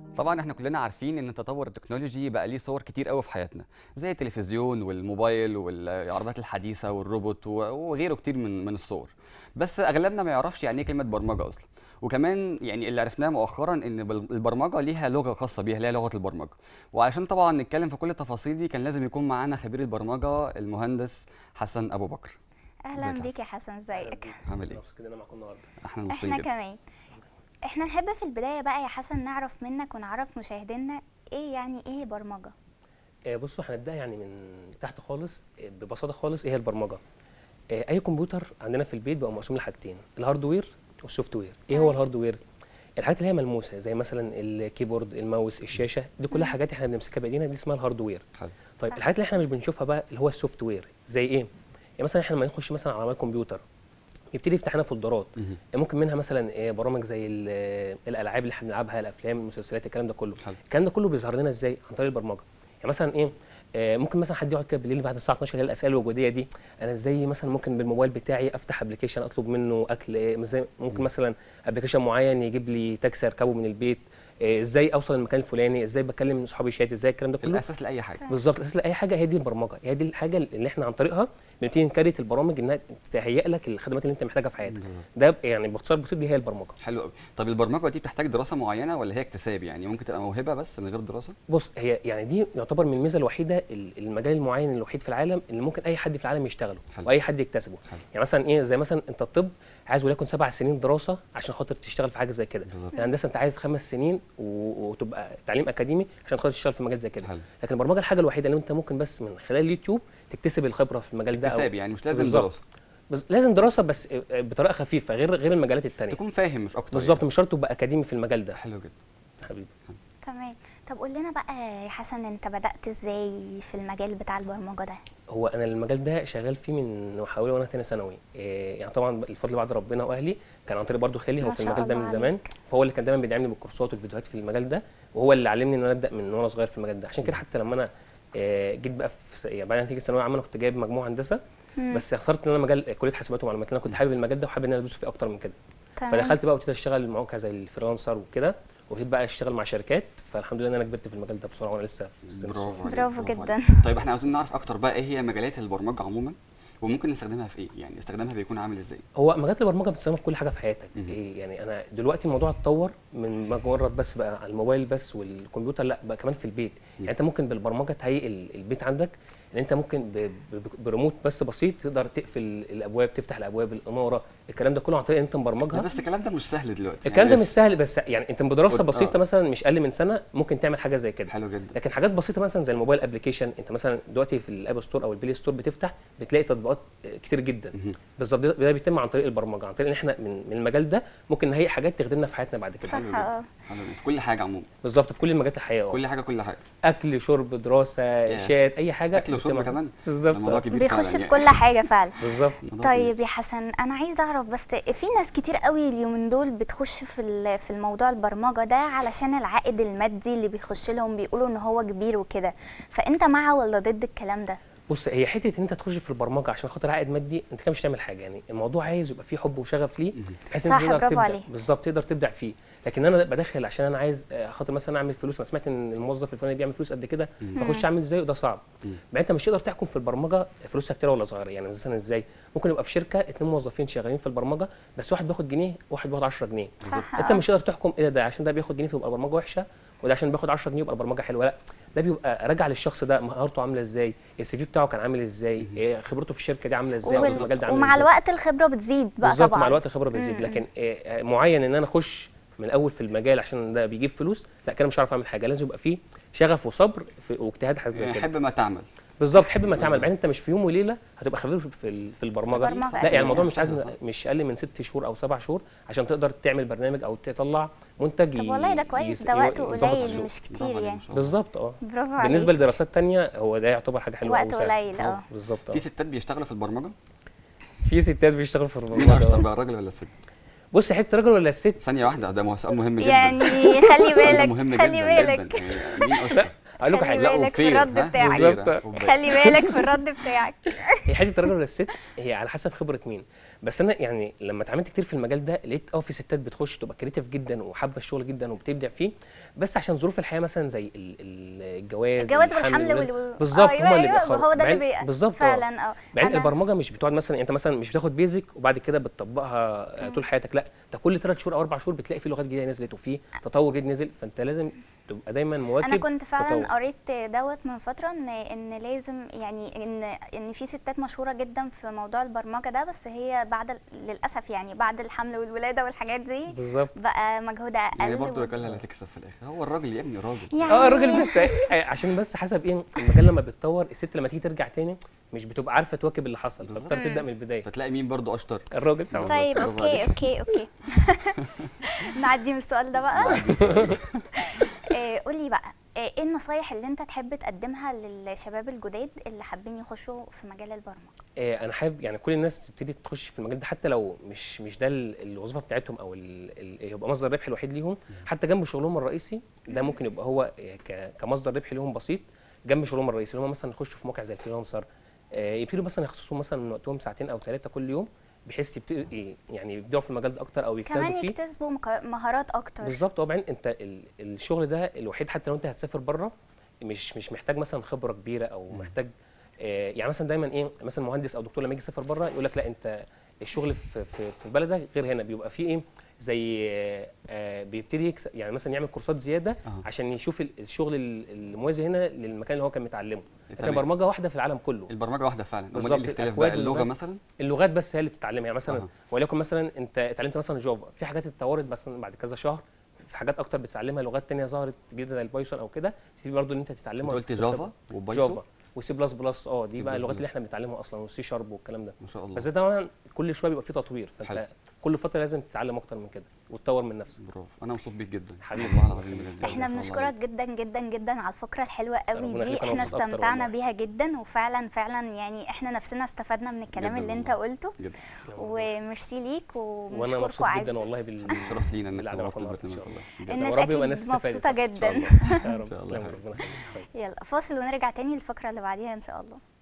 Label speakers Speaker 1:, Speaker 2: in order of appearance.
Speaker 1: طبعا احنا كلنا عارفين ان تطور التكنولوجي بقى ليه صور كتير قوي في حياتنا زي التلفزيون والموبايل والعربيات الحديثه والروبوت و- وغيره كتير من من الصور بس اغلبنا ما يعرفش يعني ايه كلمه برمجه اصلا وكمان يعني اللي عرفناه مؤخرا ان بل- البرمجه ليها لغه خاصه بيها اللي هي لغه البرمجه وعشان طبعا نتكلم في كل التفاصيل دي كان لازم يكون معانا خبير البرمجه المهندس حسن ابو بكر
Speaker 2: اهلا
Speaker 1: ازيك يا
Speaker 2: بيك يا حسن ازيك
Speaker 1: عامل ايه
Speaker 3: مبسوط ان انا معاكم النهارده
Speaker 1: احنا مبسوطين
Speaker 2: احنا
Speaker 1: جدا
Speaker 2: كمان احنا نحب في البدايه بقى يا حسن نعرف منك ونعرف مشاهدينا ايه يعني ايه برمجه
Speaker 3: آه، بصوا هنبدا يعني من تحت خالص آه، ببساطه خالص ايه هي البرمجه آه، اي كمبيوتر عندنا في البيت بقى مقسوم لحاجتين الهاردوير والسوفت وير ايه هو
Speaker 2: تمام.
Speaker 3: الهاردوير الحاجات اللي هي ملموسه زي مثلا الكيبورد الماوس الشاشه دي كلها حاجات احنا بنمسكها بايدينا دي اسمها الهاردوير
Speaker 1: حلو
Speaker 3: طيب
Speaker 2: صح.
Speaker 3: الحاجات اللي احنا مش بنشوفها بقى اللي هو السوفت وير زي ايه يعني مثلا احنا لما نخش مثلا على الكمبيوتر يبتدي يفتح لنا فولدرات
Speaker 1: مهم.
Speaker 3: ممكن منها مثلا آه، برامج زي ال- آه، الالعاب اللي احنا بنلعبها الافلام المسلسلات الكلام ده كله
Speaker 1: حلو
Speaker 3: الكلام ده كله بيظهر لنا ازاي عن طريق البرمجه يعني مثلا ايه آه، ممكن مثلا حد يقعد كده بالليل بعد الساعه 12 اللي هي الاسئله الوجوديه دي انا ازاي مثلا ممكن بالموبايل بتاعي افتح ابلكيشن اطلب منه اكل آه، ازاي ممكن مثلا ابلكيشن معين يجيب لي تاكسي اركبه من البيت آه، ازاي اوصل للمكان الفلاني ازاي بكلم صحابي شات ازاي الكلام ده كله
Speaker 1: الاساس لاي حاجه
Speaker 3: بالظبط الاساس لاي حاجه هي دي البرمجه هي دي الحاجه اللي احنا عن طريقها بنبتدي نكريت البرامج انها تهيئ لك الخدمات اللي انت محتاجها في حياتك
Speaker 1: بالظبط.
Speaker 3: ده يعني باختصار بسيط دي هي البرمجه
Speaker 1: حلو قوي طب البرمجه دي بتحتاج دراسه معينه ولا هي اكتساب يعني ممكن تبقى موهبه بس من غير دراسه
Speaker 3: بص هي يعني دي يعتبر من الميزه الوحيده ال- المجال المعين الوحيد في العالم اللي ممكن اي حد في العالم يشتغله
Speaker 1: حلو.
Speaker 3: واي حد يكتسبه
Speaker 1: حلو.
Speaker 3: يعني مثلا ايه زي مثلا انت الطب عايز وليكن سبع سنين دراسه عشان خاطر تشتغل في حاجه زي كده
Speaker 1: بالظبط.
Speaker 3: الهندسه انت عايز خمس سنين و- وتبقى تعليم اكاديمي عشان خاطر تشتغل في مجال زي كده
Speaker 1: حلو
Speaker 3: لكن البرمجه الحاجه الوحيده اللي انت ممكن بس من خلال اليوتيوب تكتسب الخبره في المجال ده أو
Speaker 1: اكتساب يعني مش لازم
Speaker 3: بالظبط.
Speaker 1: دراسه
Speaker 3: بس لازم دراسه بس بطريقه خفيفه غير غير المجالات التانية
Speaker 1: تكون فاهم مش اكتر
Speaker 3: بالظبط مش شرط تبقى اكاديمي في المجال ده
Speaker 1: يعني. حلو جدا
Speaker 3: حبيبي
Speaker 2: تمام طب قول لنا بقى يا حسن انت بدات ازاي في المجال بتاع البرمجه ده
Speaker 3: هو انا المجال ده شغال فيه من حوالي وانا تاني ثانوي إيه يعني طبعا الفضل بعد ربنا واهلي كان عن طريق برضو خالي هو
Speaker 2: ما
Speaker 3: في
Speaker 2: شاء
Speaker 3: المجال ده
Speaker 2: الله
Speaker 3: من زمان
Speaker 2: عليك.
Speaker 3: فهو اللي كان دايما بيدعمني بالكورسات والفيديوهات في المجال ده وهو اللي علمني ان انا ابدا من وانا صغير في المجال ده عشان كده حتى لما انا آه، جيت بقى في س- يعني بعد نتيجه ثانويه عامه انا كنت جايب مجموع هندسه
Speaker 2: مم.
Speaker 3: بس اخترت ان انا مجال كليه حاسبات ومعلومات لأن انا كنت حابب المجال ده وحابب ان انا ادوس فيه اكتر من كده
Speaker 2: تمام
Speaker 3: فدخلت بقى وابتديت اشتغل مواقع زي الفريلانسر وكده وابتديت بقى اشتغل مع شركات فالحمد لله ان انا كبرت في المجال ده بسرعه وانا لسه في السن الصغير.
Speaker 1: برافو عليك،
Speaker 2: برافو
Speaker 1: عليك.
Speaker 2: جدا.
Speaker 1: طيب احنا عاوزين نعرف اكتر بقى ايه هي مجالات البرمجه عموما وممكن نستخدمها في ايه يعني استخدامها بيكون عامل ازاي
Speaker 3: هو مجالات البرمجه بتستخدم في كل حاجه في حياتك
Speaker 1: مهم.
Speaker 3: إيه يعني انا دلوقتي الموضوع اتطور من مجرد بس بقى على الموبايل بس والكمبيوتر لا بقى كمان في البيت يعني انت ممكن بالبرمجه تهيئ ال- البيت عندك ان انت ممكن ب- ب- بريموت بس بسيط تقدر تقفل الابواب تفتح الابواب الاناره الكلام ده كله عن طريق ان انت
Speaker 1: لا
Speaker 3: مبرمجها
Speaker 1: بس الكلام ده مش سهل دلوقتي
Speaker 3: الكلام ده
Speaker 1: يعني
Speaker 3: مش سهل بس يعني انت بدراسه
Speaker 1: قول-
Speaker 3: بسيطه
Speaker 1: آه.
Speaker 3: مثلا مش اقل من سنه ممكن تعمل حاجه زي كده
Speaker 1: حلو جدا
Speaker 3: لكن حاجات بسيطه مثلا زي الموبايل ابلكيشن انت مثلا دلوقتي في الاب ستور او البلاي ستور بتفتح بتلاقي تطبيقات كتير جدا
Speaker 1: مهم.
Speaker 3: بالظبط ده ده بيتم عن طريق البرمجه عن طريق ان احنا من, من المجال ده ممكن نهيئ حاجات تخدمنا في حياتنا بعد كده
Speaker 1: حلو
Speaker 2: صح
Speaker 1: جدا.
Speaker 2: اه
Speaker 1: حلو جدا. في كل حاجه عموما
Speaker 3: بالظبط في كل المجالات الحياه اه
Speaker 1: كل حاجه كل حاجه
Speaker 3: اكل شرب دراسه شات اي حاجه
Speaker 1: اكل وشرب
Speaker 3: بتتم-
Speaker 1: كمان ده
Speaker 3: بالظبط
Speaker 1: موضوع
Speaker 3: آه.
Speaker 1: كبير
Speaker 2: بيخش
Speaker 1: فعلا
Speaker 2: في
Speaker 1: يعني.
Speaker 2: كل حاجه فعلا
Speaker 3: بالظبط
Speaker 1: موضوع كبير.
Speaker 2: طيب يا حسن انا عايزه اعرف بس في ناس كتير قوي اليومين دول بتخش في ال- في الموضوع البرمجه ده علشان العائد المادي اللي بيخش لهم بيقولوا ان هو كبير وكده فانت مع ولا ضد الكلام ده
Speaker 3: بص هي حته ان انت تخش في البرمجه عشان خاطر عائد مادي انت كده مش هتعمل حاجه يعني الموضوع عايز يبقى فيه حب وشغف ليه
Speaker 1: مهم.
Speaker 3: بحيث ان
Speaker 2: صح،
Speaker 3: انت تقدر
Speaker 2: برافو
Speaker 3: تبدع
Speaker 2: عليه.
Speaker 3: بالظبط تقدر تبدع فيه لكن انا بدخل عشان انا عايز آه، خاطر مثلا اعمل فلوس انا سمعت ان الموظف الفلاني بيعمل فلوس قد كده فاخش اعمل ازاي وده صعب
Speaker 1: مم.
Speaker 3: بعدين انت مش تقدر تحكم في البرمجه فلوسها كتير ولا صغيره يعني مثلا ازاي ممكن يبقى في شركه اتنين موظفين شغالين في البرمجه بس واحد بياخد جنيه وواحد بياخد 10 جنيه
Speaker 2: صح
Speaker 3: انت
Speaker 2: آه.
Speaker 3: مش تقدر تحكم ايه ده, ده عشان ده بياخد جنيه فيبقى البرمجه وحشه وده عشان بياخد 10 جنيه يبقى البرمجه حلوه لا ده بيبقى راجع للشخص ده مهارته عامله ازاي السي في بتاعه كان عامل ازاي إيه خبرته في الشركه دي عامله ازاي او في
Speaker 2: وال-
Speaker 3: المجال ده عامل
Speaker 2: ومع
Speaker 3: ازاي
Speaker 2: الوقت الخبره بتزيد بقى
Speaker 3: بالظبط
Speaker 2: طبعا
Speaker 3: مع الوقت الخبره بتزيد
Speaker 2: مم.
Speaker 3: لكن آه، آه، معين ان انا اخش من الاول في المجال عشان ده بيجيب فلوس لا كده مش هعرف اعمل حاجه لازم يبقى فيه شغف وصبر في واجتهاد حاجه زي
Speaker 1: يعني
Speaker 3: كده
Speaker 1: حب ما تعمل
Speaker 3: بالظبط حب ما تعمل بعدين انت مش في يوم وليله هتبقى خبير في ال- في البرمجه
Speaker 2: البرمجة
Speaker 3: لا
Speaker 2: أكيد.
Speaker 3: يعني الموضوع مش
Speaker 1: سهل،
Speaker 3: عايز
Speaker 1: صح.
Speaker 3: مش اقل من ست شهور او سبع شهور عشان تقدر تعمل برنامج او تطلع منتج
Speaker 2: طب
Speaker 3: ي-
Speaker 2: والله ده كويس
Speaker 3: يس-
Speaker 2: ده
Speaker 3: ي-
Speaker 2: وقته
Speaker 3: يظبط
Speaker 2: قليل
Speaker 3: السوق.
Speaker 2: مش
Speaker 1: برافو
Speaker 2: كتير
Speaker 1: عليك
Speaker 2: يعني
Speaker 1: ما شاء الله.
Speaker 3: بالظبط اه
Speaker 2: برافو عليك
Speaker 3: بالنسبه لدراسات تانية هو ده يعتبر حاجه حلوه
Speaker 2: وقت
Speaker 3: أو سهل.
Speaker 2: قليل اه
Speaker 3: بالظبط
Speaker 1: في
Speaker 3: اه
Speaker 1: ستات بيشتغلوا في البرمجه
Speaker 3: في ستات بيشتغلوا في
Speaker 1: مين
Speaker 3: البرمجه
Speaker 1: اشطر
Speaker 3: آه.
Speaker 1: بقى الراجل ولا الست
Speaker 3: بص حته راجل ولا الست
Speaker 1: ثانيه واحده ده مه- سؤال مهم جدا
Speaker 2: يعني خلي
Speaker 1: السؤال ده
Speaker 2: بالك
Speaker 1: مهم
Speaker 2: خلي
Speaker 1: جدا
Speaker 2: بالك
Speaker 1: جدا يعني مين اشطر
Speaker 3: اقول لكم
Speaker 2: خلي
Speaker 3: حاجه
Speaker 1: لا
Speaker 2: بالك في
Speaker 1: وفير
Speaker 2: الرد
Speaker 1: ها؟
Speaker 2: بتاعك.
Speaker 1: وفير، ها؟
Speaker 3: بالظبط.
Speaker 1: وبالك.
Speaker 2: خلي بالك في الرد بتاعك
Speaker 3: هي حته الراجل ولا الست هي على حسب خبره مين بس انا يعني لما اتعاملت كتير في المجال ده لقيت اه في ستات بتخش تبقى كريتيف جدا وحابه الشغل جدا وبتبدع فيه بس عشان ظروف الحياه مثلا زي ال- ال- الجواز
Speaker 2: الجواز
Speaker 3: الحمل،
Speaker 2: والحمل
Speaker 3: الولاد.
Speaker 2: وال
Speaker 3: بالظبط
Speaker 2: أيوة
Speaker 3: هما اللي
Speaker 2: أيوة،
Speaker 3: بيأخروا
Speaker 2: هو ده اللي
Speaker 3: بعدين-
Speaker 2: بي...
Speaker 3: بالظبط آه.
Speaker 2: فعلا اه
Speaker 3: بعدين
Speaker 2: أنا-
Speaker 3: البرمجه مش بتقعد مثلا يعني انت مثلا مش بتاخد بيزك وبعد كده بتطبقها طول حياتك لا ده كل ثلاث شهور او اربع شهور بتلاقي في لغات جديده نزلت وفي تطور جديد نزل فانت لازم تبقى دايما مواكب
Speaker 2: انا كنت فعلا
Speaker 3: تطور.
Speaker 2: قريت دوت من فتره ان ان لازم يعني ان ان في ستات مشهوره جدا في موضوع البرمجه ده بس هي بعد ال- للاسف يعني بعد الحمل والولاده والحاجات دي
Speaker 3: بالظبط
Speaker 2: بقى مجهودها اقل
Speaker 1: يعني برضه
Speaker 2: و-
Speaker 1: الرجاله اللي هتكسب في الاخر هو الراجل يا ابني راجل
Speaker 2: يعني
Speaker 3: اه الراجل بس عشان بس حسب ايه المجال لما بيتطور الست لما تيجي ترجع تاني مش بتبقى عارفه تواكب اللي حصل
Speaker 1: بالظبط.
Speaker 3: فبتضطر تبدا من البدايه
Speaker 1: فتلاقي مين برضه اشطر
Speaker 3: الراجل طبعا
Speaker 1: بالظبط.
Speaker 2: طيب
Speaker 1: برافو
Speaker 2: اوكي
Speaker 1: عليك.
Speaker 2: اوكي اوكي نعدي من السؤال ده بقى آه، قولي بقى آه، ايه النصايح اللي انت تحب تقدمها للشباب الجداد اللي حابين يخشوا في مجال البرمجه
Speaker 3: آه، انا حابب يعني كل الناس تبتدي تخش في المجال ده حتى لو مش مش ده ال- الوظيفه بتاعتهم او ال- ال- يبقى مصدر الربح الوحيد ليهم حتى جنب شغلهم الرئيسي ده ممكن يبقى هو آه، ك- كمصدر ربح ليهم بسيط جنب شغلهم الرئيسي اللي هم مثلا يخشوا في موقع زي الفريلانسر آه، يبتدوا مثلا يخصصوا مثلا من وقتهم ساعتين او ثلاثه كل يوم بحيث يبتدوا إيه، يعني يبدعوا في المجال ده اكتر او
Speaker 2: كمان
Speaker 3: يجتهدوا فيه
Speaker 2: يكتسبوا مك- مهارات اكتر
Speaker 3: بالظبط وبعدين انت ال- الشغل ده الوحيد حتى لو انت هتسافر بره مش مش محتاج مثلا خبره كبيره او محتاج آه، يعني مثلا دايما ايه مثلا مهندس او دكتور لما يجي يسافر بره يقول لك لا انت الشغل في في في بلدك غير هنا بيبقى فيه ايه زي آه، آه، بيبتدي يكسب يعني مثلا يعمل كورسات زياده
Speaker 1: أها.
Speaker 3: عشان يشوف ال- الشغل ال- الموازي هنا للمكان اللي هو كان متعلمه لكن
Speaker 1: تمام.
Speaker 3: برمجه واحده في العالم كله
Speaker 1: البرمجه واحده فعلا امال ايه
Speaker 3: بالظبط،
Speaker 1: الاختلاف
Speaker 3: الأكواد
Speaker 1: بقى اللغه
Speaker 3: واللغات.
Speaker 1: مثلا
Speaker 3: اللغات بس هي اللي بتتعلمها يعني مثلا
Speaker 1: أها.
Speaker 3: وليكن مثلا انت اتعلمت مثلا جافا في حاجات اتطورت مثلا بعد كذا شهر في حاجات اكتر بتتعلمها لغات تانية ظهرت جديده زي البايثون او كده تبتدي برضه ان انت
Speaker 1: انت
Speaker 3: تتعلمها
Speaker 1: قلت
Speaker 3: وتكتسب
Speaker 1: جافا
Speaker 3: خبرة.
Speaker 1: وبايثون
Speaker 3: جافا وسي بلس بلس اه دي
Speaker 1: سي
Speaker 3: بقى
Speaker 1: بلس
Speaker 3: اللغات اللي
Speaker 1: بلس.
Speaker 3: احنا بنتعلمها اصلا والسي شارب والكلام ده
Speaker 1: ما شاء الله
Speaker 3: بس ده طبعا كل شويه بيبقى فيه تطوير
Speaker 1: حلو.
Speaker 3: فانت كل فتره لازم تتعلم اكتر من كده وتطور من نفسك
Speaker 1: برافو انا مبسوط بيك جدا
Speaker 3: حبيبي.
Speaker 1: والله العظيم بجد
Speaker 2: احنا
Speaker 1: ما شاء الله
Speaker 2: بنشكرك
Speaker 1: عليك.
Speaker 2: جدا جدا جدا على الفقره الحلوه قوي
Speaker 3: ربنا
Speaker 2: دي
Speaker 3: يخليك، أنا
Speaker 2: احنا
Speaker 3: مبسوط أكتر
Speaker 2: استمتعنا
Speaker 3: والله.
Speaker 2: بيها جدا وفعلا فعلا يعني احنا نفسنا استفدنا من الكلام
Speaker 1: جداً
Speaker 2: اللي انت
Speaker 1: والله.
Speaker 2: قلته
Speaker 1: جدا
Speaker 2: وميرسي ليك
Speaker 3: وانا
Speaker 2: وبنشكركم
Speaker 3: مبسوط
Speaker 2: عايز
Speaker 3: جدا والله بال
Speaker 1: شرف لينا انك
Speaker 3: بالقعدة
Speaker 1: نورت
Speaker 3: معاكم النهاردة ان
Speaker 1: البرنامج
Speaker 3: شاء الله
Speaker 1: جدا.
Speaker 2: الناس
Speaker 3: يا رب
Speaker 2: أكيد
Speaker 3: يبقى الناس استفادت.
Speaker 2: مبسوطة
Speaker 3: إن شاء
Speaker 2: جداً.
Speaker 3: الله. يا رب
Speaker 1: إن شاء الله
Speaker 3: تسلم
Speaker 1: خير.
Speaker 3: ربنا يخليك
Speaker 2: يلا فاصل ونرجع تاني للفقره اللي بعديها ان شاء الله